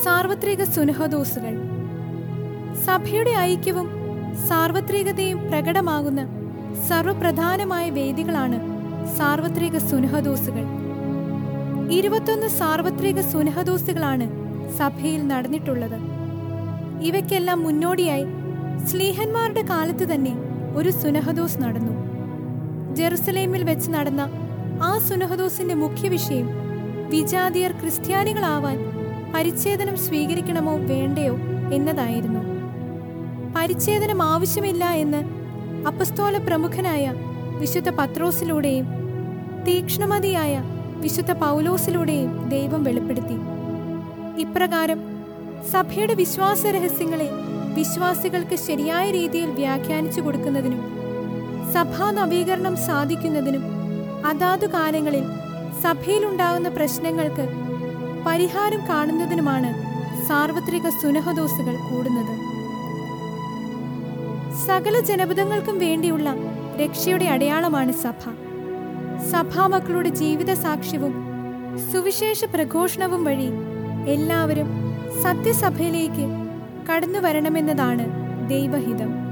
സാർവത്രിക സുനഹദോസുകൾ സഭയുടെ ഐക്യവും സാർവത്രികതയും പ്രകടമാകുന്ന സർവപ്രധാനമായ വേദികളാണ് സാർവത്രിക സുനഹദോസുകൾ ഇരുപത്തൊന്ന് സാർവത്രിക സുനഹദോസുകളാണ് സഭയിൽ നടന്നിട്ടുള്ളത് ഇവയ്ക്കെല്ലാം മുന്നോടിയായി സ്ലീഹന്മാരുടെ കാലത്ത് തന്നെ ഒരു സുനഹദോസ് നടന്നു ജെറുസലേമിൽ വെച്ച് നടന്ന ആ സുനഹദോസിന്റെ മുഖ്യ വിഷയം വിജാതിയർ ക്രിസ്ത്യാനികളാവാൻ പരിച്ഛേദനം സ്വീകരിക്കണമോ വേണ്ടയോ എന്നതായിരുന്നു പരിച്ഛേദനം ആവശ്യമില്ല എന്ന് അപ്പസ്തോല പ്രമുഖനായ വിശുദ്ധ പത്രോസിലൂടെയും തീക്ഷ്ണമതിയായ വിശുദ്ധ പൗലോസിലൂടെയും ദൈവം വെളിപ്പെടുത്തി ഇപ്രകാരം സഭയുടെ വിശ്വാസ രഹസ്യങ്ങളെ വിശ്വാസികൾക്ക് ശരിയായ രീതിയിൽ വ്യാഖ്യാനിച്ചു കൊടുക്കുന്നതിനും സഭാ നവീകരണം സാധിക്കുന്നതിനും അതാതു കാലങ്ങളിൽ സഭയിലുണ്ടാകുന്ന പ്രശ്നങ്ങൾക്ക് പരിഹാരം കാണുന്നതിനുമാണ് സാർവത്രിക സുനഹദോസുകൾ കൂടുന്നത് സകല ജനപദങ്ങൾക്കും വേണ്ടിയുള്ള രക്ഷയുടെ അടയാളമാണ് സഭ സഭാമക്കളുടെ ജീവിത സാക്ഷ്യവും സുവിശേഷ പ്രഘോഷണവും വഴി എല്ലാവരും സത്യസഭയിലേക്ക് കടന്നു വരണമെന്നതാണ് ദൈവഹിതം